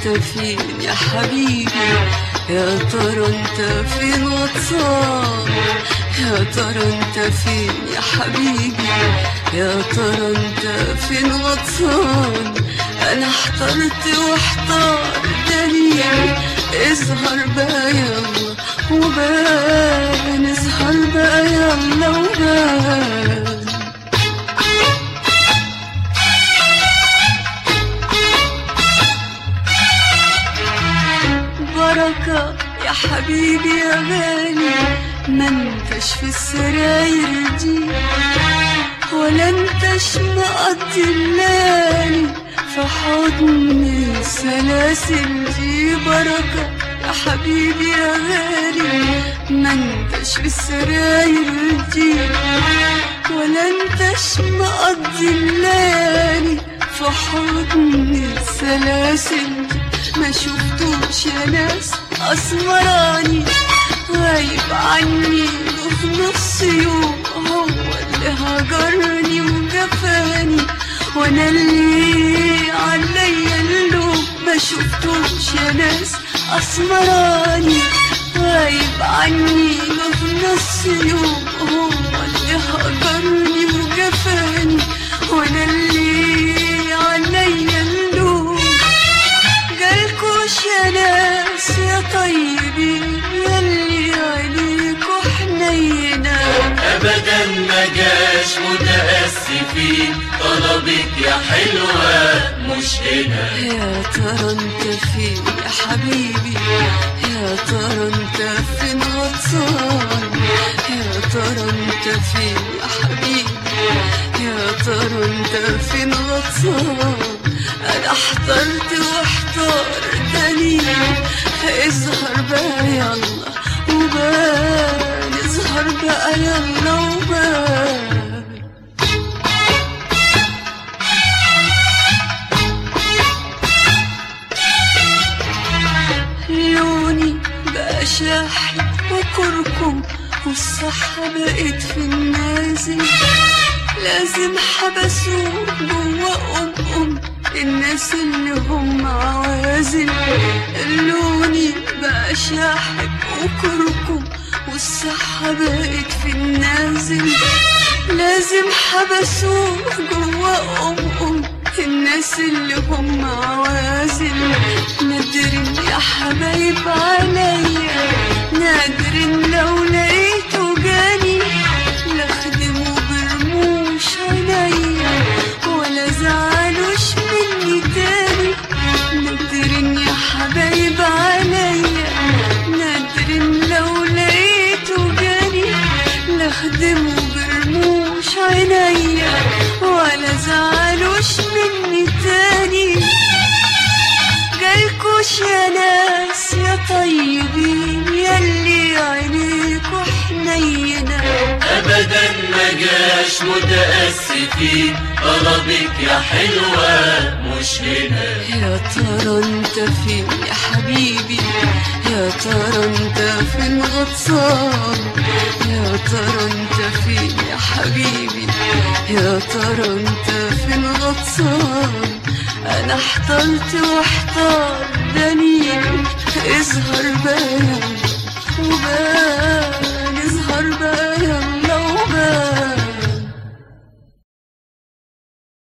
انت فين يا حبيبي يا ترى انت فين غطسان يا ترى انت فين يا حبيبي يا ترى انت فين غطسان انا احترت واحتار دليل اظهر بقى يلا وبان اظهر بقى يلا وبان بركة يا حبيبي يا غالي ما انتش في السراير دي ولا انتش مقضي الليالي في حضن السلاسل دي بركة يا حبيبي يا غالي ما انتش في السراير دي ولا انتش مقضي الليالي في حضن السلاسل دي ما شفتوش يا ناس اسمراني غايب عني وفي نص يوم هو اللي هجرني وجفاني وانا اللي عليا اللوم ما شفتوش يا ناس اسمراني غايب عني وفي نص يوم هو اللي هجرني وجفاني وانا اللي عليا اللوم جالكوش يا ناس يا طيبين يلي عليكوا حنينة ابدا ما جاش متاسفين طلبك يا حلوه مش هنا يا ترى انت فين يا حبيبي يا ترى انت فين غطسان يا ترى انت فين يا حبيبي يا ترى انت فين غطسان انا احترت واحتار دليل اظهر بقى يلا وبان اظهر بقى يلا وبان لوني بقى شاحب وكركم والصحة بقت في النازل لازم حبسوه جوا أم أم الناس اللي هم عوازل لوني بقى شاحب وكركم والصحة بقت في النازل لازم حبسوه جوا أم أم الناس اللي هم عوازل نادرين يا حبايب عليا نادرين لو لقيته جاني لا خدمه برموش عينيا ولا زعلوش مني تاني نادرين يا حبايب عليا نادرين لو لقيته جاني لا خدمه برموش عينيا ولا زعلوش مني تاني جالكوش يا ناس يا طيبين يلي عينيكوا حنينة ابدا ما جاش متاسفين طلبك يا حلوه مش هنا يا ترى انت فين يا حبيبي يا ترى انت فين غطسان يا ترى انت فين يا حبيبي يا ترى انت فين غطسان انا احترت واحتار دليل اظهر بقى وبان اظهر بقى